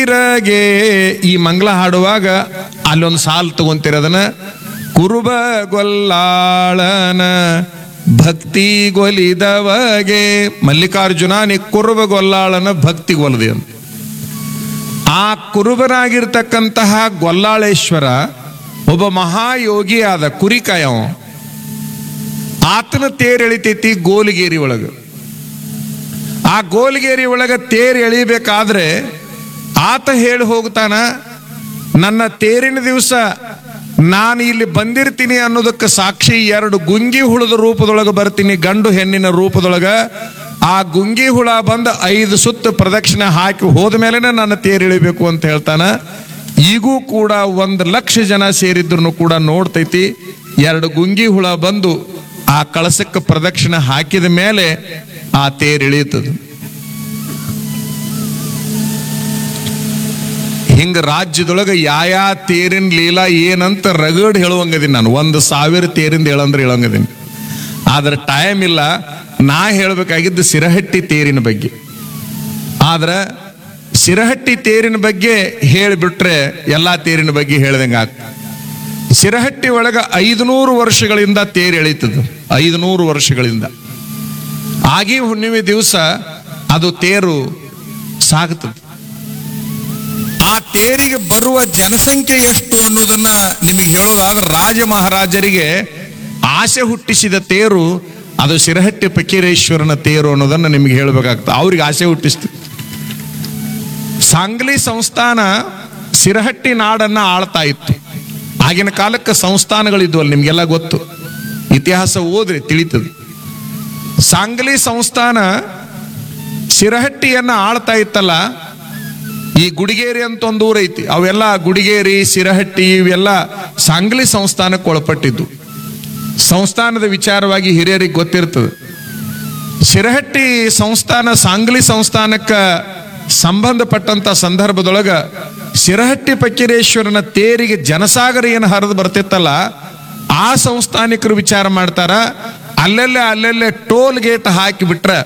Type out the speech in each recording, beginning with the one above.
ತೀರಗೆ ಈ ಮಂಗಳ ಹಾಡುವಾಗ ಅಲ್ಲೊಂದು ಸಾಲು ತಗೊಂತೀರ ಅದನ್ನ ಕುರುಬ ಗೊಲ್ಲಾಳನ ಭಕ್ತಿ ಗೊಲಿದವಗೆ ಮಲ್ಲಿಕಾರ್ಜುನ ನೀ ಕುರುಬ ಗೊಲ್ಲಾಳನ ಭಕ್ತಿ ಗೊಲದೆ ಅಂತ ಆ ಕುರುಬನಾಗಿರ್ತಕ್ಕಂತಹ ಗೊಲ್ಲಾಳೇಶ್ವರ ಒಬ್ಬ ಮಹಾಯೋಗಿ ಆದ ಕುರಿಕಾಯವ ಆತನ ತೇರ್ ಎಳಿತೈತಿ ಗೋಲಿಗೇರಿ ಒಳಗ ಆ ಗೋಲಿಗೇರಿ ಒಳಗ ತೇರ್ ಎಳಿಬೇಕಾದ್ರೆ ಆತ ಹೇಳಿ ಹೋಗ್ತಾನ ನನ್ನ ತೇರಿನ ದಿವಸ ನಾನು ಇಲ್ಲಿ ಬಂದಿರ್ತೀನಿ ಅನ್ನೋದಕ್ಕೆ ಸಾಕ್ಷಿ ಎರಡು ಗುಂಗಿ ಹುಳದ ರೂಪದೊಳಗೆ ಬರ್ತೀನಿ ಗಂಡು ಹೆಣ್ಣಿನ ರೂಪದೊಳಗ ಆ ಗುಂಗಿ ಹುಳ ಬಂದು ಐದು ಸುತ್ತು ಪ್ರದಕ್ಷಿಣೆ ಹಾಕಿ ಹೋದ ಮೇಲೆನೆ ನನ್ನ ತೇರು ಇಳಿಬೇಕು ಅಂತ ಹೇಳ್ತಾನ ಈಗೂ ಕೂಡ ಒಂದು ಲಕ್ಷ ಜನ ಸೇರಿದ್ರು ಕೂಡ ನೋಡ್ತೈತಿ ಎರಡು ಗುಂಗಿ ಹುಳ ಬಂದು ಆ ಕಳಸಕ್ಕೆ ಪ್ರದಕ್ಷಿಣೆ ಹಾಕಿದ ಮೇಲೆ ಆ ತೇರು ಇಳಿಯುತ್ತದೆ ಹಿಂಗ ರಾಜ್ಯದೊಳಗೆ ಯಾಯಾ ತೇರಿನ ಲೀಲಾ ಏನಂತ ರಗಡ್ ಹೇಳುವಂಗದೀನಿ ನಾನು ಒಂದು ಸಾವಿರ ತೇರಿಂದ ಹೇಳಂದ್ರೆ ಹೇಳಂಗದೀನಿ ಆದ್ರೆ ಟೈಮ್ ಇಲ್ಲ ನಾ ಹೇಳಬೇಕಾಗಿದ್ದು ಸಿರಹಟ್ಟಿ ತೇರಿನ ಬಗ್ಗೆ ಆದ್ರೆ ಸಿರಹಟ್ಟಿ ತೇರಿನ ಬಗ್ಗೆ ಹೇಳಿಬಿಟ್ರೆ ಎಲ್ಲಾ ತೇರಿನ ಬಗ್ಗೆ ಹೇಳ್ದಂಗೆ ಆಗ್ತದೆ ಸಿರಹಟ್ಟಿ ಒಳಗ ಐದುನೂರು ವರ್ಷಗಳಿಂದ ತೇರು ಎಳೀತದ ಐದುನೂರು ವರ್ಷಗಳಿಂದ ಆಗಿ ಹುಣ್ಣಿಮೆ ದಿವಸ ಅದು ತೇರು ಸಾಗುತ್ತದೆ ಆ ತೇರಿಗೆ ಬರುವ ಜನಸಂಖ್ಯೆ ಎಷ್ಟು ಅನ್ನೋದನ್ನ ನಿಮಗೆ ಹೇಳೋದಾದ್ರೆ ರಾಜ ಮಹಾರಾಜರಿಗೆ ಆಸೆ ಹುಟ್ಟಿಸಿದ ತೇರು ಅದು ಸಿರಹಟ್ಟಿ ಫಕೀರೇಶ್ವರನ ತೇರು ಅನ್ನೋದನ್ನ ನಿಮಗೆ ಹೇಳಬೇಕಾಗ್ತದೆ ಅವ್ರಿಗೆ ಆಸೆ ಹುಟ್ಟಿಸ್ತು ಸಾಂಗ್ಲಿ ಸಂಸ್ಥಾನ ಸಿರಹಟ್ಟಿ ನಾಡನ್ನ ಆಳ್ತಾ ಇತ್ತು ಆಗಿನ ಕಾಲಕ್ಕೆ ಸಂಸ್ಥಾನಗಳಿದ್ವಲ್ಲ ನಿಮ್ಗೆಲ್ಲ ಗೊತ್ತು ಇತಿಹಾಸ ಓದ್ರಿ ತಿಳಿತದೆ ಸಾಂಗ್ಲಿ ಸಂಸ್ಥಾನ ಸಿರಹಟ್ಟಿಯನ್ನ ಆಳ್ತಾ ಇತ್ತಲ್ಲ ಈ ಗುಡಿಗೇರಿ ಅಂತ ಒಂದು ಊರು ಐತಿ ಅವೆಲ್ಲ ಗುಡಿಗೇರಿ ಸಿರಹಟ್ಟಿ ಇವೆಲ್ಲ ಸಾಂಗ್ಲಿ ಸಂಸ್ಥಾನಕ್ಕೆ ಒಳಪಟ್ಟಿದ್ದು ಸಂಸ್ಥಾನದ ವಿಚಾರವಾಗಿ ಹಿರಿಯರಿಗೆ ಗೊತ್ತಿರ್ತದೆ ಸಿರಹಟ್ಟಿ ಸಂಸ್ಥಾನ ಸಾಂಗ್ಲಿ ಸಂಸ್ಥಾನಕ್ಕೆ ಸಂಬಂಧಪಟ್ಟಂತ ಸಂದರ್ಭದೊಳಗ ಸಿರಹಟ್ಟಿ ಫಕೀರೇಶ್ವರನ ತೇರಿಗೆ ಜನಸಾಗರ ಏನು ಹರಿದು ಬರ್ತಿತ್ತಲ್ಲ ಆ ಸಂಸ್ಥಾನಿಕರು ವಿಚಾರ ಮಾಡ್ತಾರ ಅಲ್ಲೆಲ್ಲೇ ಅಲ್ಲೆಲ್ಲೇ ಟೋಲ್ ಗೇಟ್ ಹಾಕಿ ಬಿಟ್ರೆ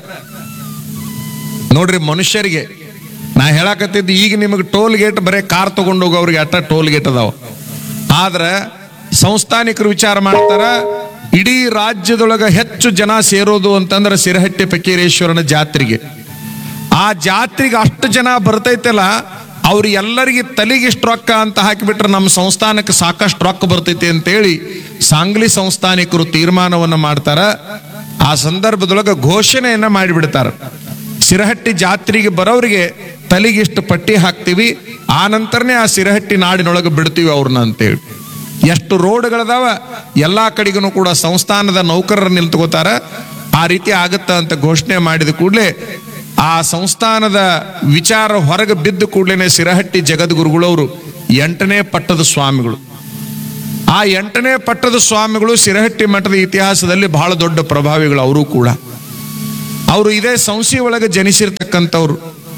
ನೋಡ್ರಿ ಮನುಷ್ಯರಿಗೆ ನಾ ಹೇಳಕತ್ತಿದ್ದು ಈಗ ನಿಮಗೆ ಟೋಲ್ ಗೇಟ್ ಬರೀ ಕಾರ್ ತಗೊಂಡು ಹೋಗೋರಿಗೆ ಅಟ್ಟ ಟೋಲ್ ಗೇಟ್ ಅದಾವ ಆದ್ರೆ ಸಂಸ್ಥಾನಿಕರು ವಿಚಾರ ಮಾಡ್ತಾರ ಇಡೀ ರಾಜ್ಯದೊಳಗ ಹೆಚ್ಚು ಜನ ಸೇರೋದು ಅಂತಂದ್ರೆ ಸಿರಹಟ್ಟಿ ಫಕೀರೇಶ್ವರನ ಜಾತ್ರೆಗೆ ಆ ಜಾತ್ರೆಗೆ ಅಷ್ಟು ಜನ ಬರ್ತೈತಲ್ಲ ಅವ್ರು ಎಲ್ಲರಿಗೆ ತಲೆಗೆ ಇಷ್ಟು ರೊಕ್ಕ ಅಂತ ಹಾಕಿಬಿಟ್ರೆ ನಮ್ಮ ಸಂಸ್ಥಾನಕ್ಕೆ ಸಾಕಷ್ಟು ರೊಕ್ಕ ಬರ್ತೈತಿ ಅಂತೇಳಿ ಸಾಂಗ್ಲಿ ಸಂಸ್ಥಾನಿಕರು ತೀರ್ಮಾನವನ್ನ ಮಾಡ್ತಾರ ಆ ಸಂದರ್ಭದೊಳಗೆ ಘೋಷಣೆಯನ್ನ ಮಾಡಿಬಿಡ್ತಾರ ಸಿರಹಟ್ಟಿ ಜಾತ್ರೆಗೆ ಬರೋರಿಗೆ ತಲೆಗಿಷ್ಟು ಪಟ್ಟಿ ಹಾಕ್ತೀವಿ ಆ ನಂತರನೇ ಆ ಸಿರಹಟ್ಟಿ ನಾಡಿನೊಳಗೆ ಬಿಡ್ತೀವಿ ಅವ್ರನ್ನ ಅಂತೇಳಿ ಎಷ್ಟು ರೋಡ್ಗಳದಾವ ಎಲ್ಲಾ ಕಡೆಗೂ ಕೂಡ ಸಂಸ್ಥಾನದ ನೌಕರರು ನಿಲ್ತುಕೋತಾರ ಆ ರೀತಿ ಆಗತ್ತ ಅಂತ ಘೋಷಣೆ ಮಾಡಿದ ಕೂಡಲೇ ಆ ಸಂಸ್ಥಾನದ ವಿಚಾರ ಹೊರಗೆ ಬಿದ್ದ ಕೂಡಲೇ ಸಿರಹಟ್ಟಿ ಜಗದ್ಗುರುಗಳವರು ಎಂಟನೇ ಪಟ್ಟದ ಸ್ವಾಮಿಗಳು ಆ ಎಂಟನೇ ಪಟ್ಟದ ಸ್ವಾಮಿಗಳು ಸಿರಹಟ್ಟಿ ಮಠದ ಇತಿಹಾಸದಲ್ಲಿ ಬಹಳ ದೊಡ್ಡ ಪ್ರಭಾವಿಗಳು ಅವರು ಕೂಡ ಅವರು ಇದೇ ಸಂಸ್ಥೆ ಒಳಗೆ ಜನಿಸಿರ್ತಕ್ಕಂಥವ್ರು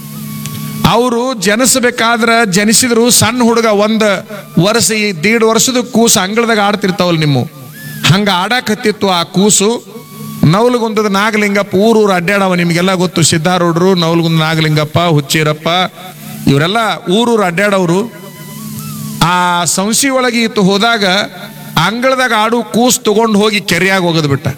ಅವರು ಜನಿಸಬೇಕಾದ್ರ ಜನಿಸಿದ್ರು ಸಣ್ಣ ಹುಡುಗ ಒಂದ್ ವರ್ಷ ಈ ದೀಡ್ ವರ್ಷದ ಕೂಸು ಅಂಗಳದಾಗ ಆಡ್ತಿರ್ತಾವಲ್ಲ ನಿಮ್ಮ ಹಂಗ ಆಡಾಕ್ ಹತ್ತಿತ್ತು ಆ ಕೂಸು ನವಲಗುಂದದ ನಾಗಲಿಂಗಪ್ಪ ಊರೂರು ಅಡ್ಡಾಡವ ನಿಮಗೆಲ್ಲ ಗೊತ್ತು ಸಿದ್ಧಾರೂಢರು ನವಲಗುಂದ ನಾಗಲಿಂಗಪ್ಪ ಹುಚ್ಚೀರಪ್ಪ ಇವರೆಲ್ಲ ಊರೂರು ಅಡ್ಡಾಡವರು ಆ ಸಂಸ್ಥೆ ಒಳಗೆ ಇತ್ತು ಹೋದಾಗ ಅಂಗಳದಾಗ ಆಡು ಕೂಸ್ ತಗೊಂಡು ಹೋಗಿ ಕೆರೆಯಾಗ ಒಗದ್ ಬಿಟ್ಟ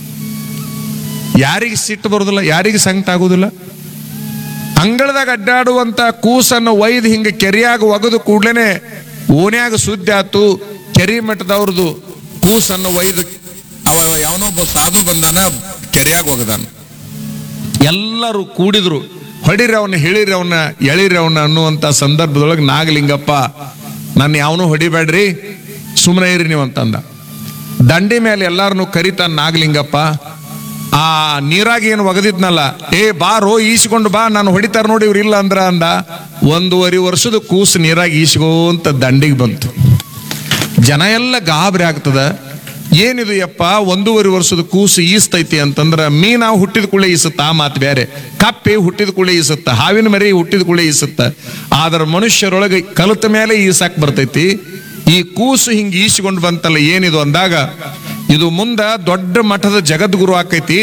ಯಾರಿಗೆ ಸಿಟ್ಟು ಬರೋದಿಲ್ಲ ಯಾರಿಗೆ ಸಂಕಟ ಆಗೋದಿಲ್ಲ ಅಂಗಳದಾಗ ಅಡ್ಡಾಡುವಂತ ಕೂಸನ್ನು ಒಯ್ದು ಹಿಂಗೆ ಕೆರೆಯಾಗ ಒಗದು ಕೂಡ್ಲೇನೆ ಓನ್ಯಾಗ ಸುದ್ದಿ ಆತು ಕೆರಿ ಮಠದವ್ರದ್ದು ಕೂಸನ್ನು ಒಯ್ದು ಅವ ಯಾವನೊಬ್ಬ ಸಾಧು ಬಂದಾನ ಕೆರೆಯಾಗ ಒಗದಾನ ಎಲ್ಲರೂ ಕೂಡಿದ್ರು ಹೊಡಿರಿ ಅವನ್ನ ಹೇಳಿರಿ ಅವನ್ನ ಎಳಿರಿ ಅವನ್ನ ಅನ್ನುವಂತ ಸಂದರ್ಭದೊಳಗೆ ನಾಗಲಿಂಗಪ್ಪ ನನ್ನ ಯಾವನು ಹೊಡಿಬೇಡ್ರಿ ಸುಮ್ಮನೆ ಇರಿ ನೀವು ಅಂತಂದ ದಂಡಿ ಮೇಲೆ ಎಲ್ಲಾರನ್ನು ಕರಿತಾನ ನಾಗಲಿಂಗಪ್ಪ ಆ ನೀರಾಗಿ ಏನು ಒಗದಿದ್ನಲ್ಲ ಏ ಬಾರೋ ಈಸ್ಕೊಂಡು ಬಾ ನಾನು ಹೊಡಿತಾರ ನೋಡಿ ಇವ್ರು ಇಲ್ಲ ಅಂದ್ರ ಅಂದ ಒಂದೂವರೆ ವರ್ಷದ ಕೂಸು ನೀರಾಗಿ ಈಸ್ಕೊಂತ ದಂಡಿಗೆ ಬಂತು ಜನ ಎಲ್ಲ ಗಾಬರಿ ಆಗ್ತದ ಏನಿದು ಯಪ್ಪ ಒಂದೂವರೆ ವರ್ಷದ ಕೂಸು ಈಸ್ತೈತಿ ಅಂತಂದ್ರ ಮೀನಾ ಹುಟ್ಟಿದ ಕೂಳೆ ಈಸುತ್ತ ಆ ಮಾತು ಬೇರೆ ಕಪ್ಪೆ ಹುಟ್ಟಿದ ಕೂಳೆ ಈಸುತ್ತ ಹಾವಿನ ಮರಿ ಹುಟ್ಟಿದ ಕೂಳೆ ಈಸುತ್ತ ಆದ್ರ ಮನುಷ್ಯರೊಳಗೆ ಕಲಿತ ಮೇಲೆ ಈಸಾಕ್ ಬರ್ತೈತಿ ಈ ಕೂಸು ಹಿಂಗ್ ಈಸ್ಕೊಂಡು ಬಂತಲ್ಲ ಏನಿದು ಅಂದಾಗ ಇದು ಮುಂದ ದೊಡ್ಡ ಮಠದ ಜಗದ್ಗುರು ಆಕೈತಿ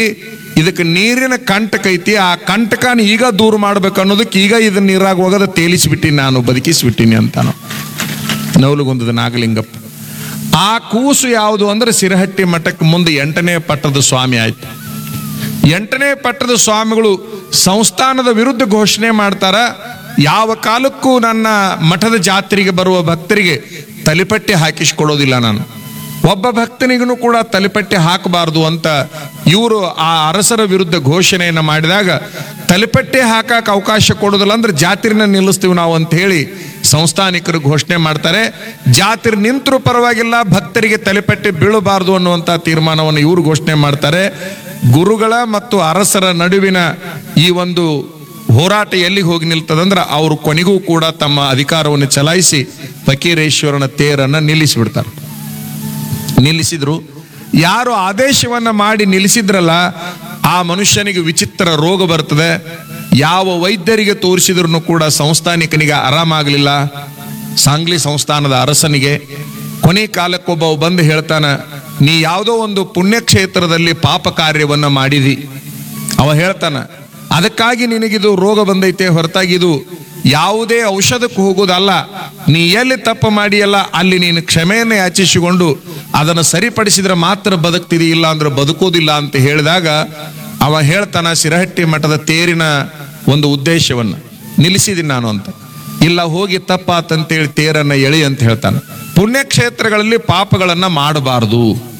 ಇದಕ್ಕೆ ನೀರಿನ ಕಂಟಕ ಐತಿ ಆ ಕಂಟಕನ ಈಗ ದೂರ ಮಾಡ್ಬೇಕು ಅನ್ನೋದಕ್ಕೆ ಈಗ ಇದನ್ನ ನೀರಾಗ ಹೋಗದ ತೇಲಿಸ್ಬಿಟ್ಟಿನಿ ನಾನು ಬದುಕಿಸ್ಬಿಟ್ಟಿನಿ ಅಂತಾನು ನವಲುಗುಂದದ ನಾಗಲಿಂಗಪ್ಪ ಆ ಕೂಸು ಯಾವುದು ಅಂದ್ರೆ ಸಿರಹಟ್ಟಿ ಮಠಕ್ಕೆ ಮುಂದೆ ಎಂಟನೇ ಪಟ್ಟದ ಸ್ವಾಮಿ ಆಯ್ತು ಎಂಟನೇ ಪಟ್ಟದ ಸ್ವಾಮಿಗಳು ಸಂಸ್ಥಾನದ ವಿರುದ್ಧ ಘೋಷಣೆ ಮಾಡ್ತಾರ ಯಾವ ಕಾಲಕ್ಕೂ ನನ್ನ ಮಠದ ಜಾತ್ರೆಗೆ ಬರುವ ಭಕ್ತರಿಗೆ ತಲಿಪಟ್ಟಿ ಹಾಕಿಸ್ಕೊಡೋದಿಲ್ಲ ನಾನು ಒಬ್ಬ ಭಕ್ತನಿಗೂ ಕೂಡ ತಲಿಪಟ್ಟಿ ಹಾಕಬಾರದು ಅಂತ ಇವರು ಆ ಅರಸರ ವಿರುದ್ಧ ಘೋಷಣೆಯನ್ನು ಮಾಡಿದಾಗ ತಲಿಪಟ್ಟಿ ಹಾಕಕ್ಕೆ ಅವಕಾಶ ಕೊಡೋದಿಲ್ಲ ಅಂದ್ರೆ ಜಾತ್ರೆನ ನಿಲ್ಲಿಸ್ತೀವಿ ನಾವು ಅಂತ ಹೇಳಿ ಸಂಸ್ಥಾನಿಕರು ಘೋಷಣೆ ಮಾಡ್ತಾರೆ ಜಾತ್ರೆ ನಿಂತರೂ ಪರವಾಗಿಲ್ಲ ಭಕ್ತರಿಗೆ ತಲೆಪಟ್ಟಿ ಬೀಳಬಾರದು ಅನ್ನುವಂಥ ತೀರ್ಮಾನವನ್ನು ಇವರು ಘೋಷಣೆ ಮಾಡ್ತಾರೆ ಗುರುಗಳ ಮತ್ತು ಅರಸರ ನಡುವಿನ ಈ ಒಂದು ಹೋರಾಟ ಎಲ್ಲಿಗೆ ಹೋಗಿ ನಿಲ್ತದಂದ್ರೆ ಅವರು ಕೊನೆಗೂ ಕೂಡ ತಮ್ಮ ಅಧಿಕಾರವನ್ನು ಚಲಾಯಿಸಿ ಫಕೀರೇಶ್ವರನ ತೇರನ್ನ ನಿಲ್ಲಿಸಿಬಿಡ್ತಾರೆ ನಿಲ್ಲಿಸಿದ್ರು ಯಾರು ಆದೇಶವನ್ನ ಮಾಡಿ ನಿಲ್ಲಿಸಿದ್ರಲ್ಲ ಆ ಮನುಷ್ಯನಿಗೆ ವಿಚಿತ್ರ ರೋಗ ಬರ್ತದೆ ಯಾವ ವೈದ್ಯರಿಗೆ ತೋರಿಸಿದ್ರು ಕೂಡ ಸಂಸ್ಥಾನಿಕನಿಗೆ ಆರಾಮಾಗಲಿಲ್ಲ ಸಾಂಗ್ಲಿ ಸಂಸ್ಥಾನದ ಅರಸನಿಗೆ ಕೊನೆ ಕಾಲಕ್ಕೊಬ್ಬ ಬಂದು ಹೇಳ್ತಾನ ನೀ ಯಾವುದೋ ಒಂದು ಪುಣ್ಯಕ್ಷೇತ್ರದಲ್ಲಿ ಪಾಪ ಕಾರ್ಯವನ್ನ ಮಾಡಿದಿ ಅವ ಹೇಳ್ತಾನ ಅದಕ್ಕಾಗಿ ನಿನಗಿದು ರೋಗ ಬಂದೈತೆ ಹೊರತಾಗಿ ಇದು ಯಾವುದೇ ಔಷಧಕ್ಕೆ ಹೋಗೋದಲ್ಲ ನೀ ಎಲ್ಲಿ ತಪ್ಪು ಮಾಡಿಯಲ್ಲ ಅಲ್ಲಿ ನೀನು ಕ್ಷಮೆಯನ್ನು ಯಾಚಿಸಿಕೊಂಡು ಅದನ್ನು ಸರಿಪಡಿಸಿದ್ರೆ ಮಾತ್ರ ಬದುಕ್ತಿದಿ ಇಲ್ಲ ಅಂದ್ರೆ ಬದುಕೋದಿಲ್ಲ ಅಂತ ಹೇಳಿದಾಗ ಅವ ಹೇಳ್ತಾನ ಸಿರಹಟ್ಟಿ ಮಠದ ತೇರಿನ ಒಂದು ಉದ್ದೇಶವನ್ನ ನಿಲ್ಲಿಸಿದ್ದೀನಿ ನಾನು ಅಂತ ಇಲ್ಲ ಹೋಗಿ ತಪ್ಪಾತಂತೇಳಿ ತೇರನ್ನ ಎಳಿ ಅಂತ ಹೇಳ್ತಾನೆ ಪುಣ್ಯಕ್ಷೇತ್ರಗಳಲ್ಲಿ ಪಾಪಗಳನ್ನ ಮಾಡಬಾರದು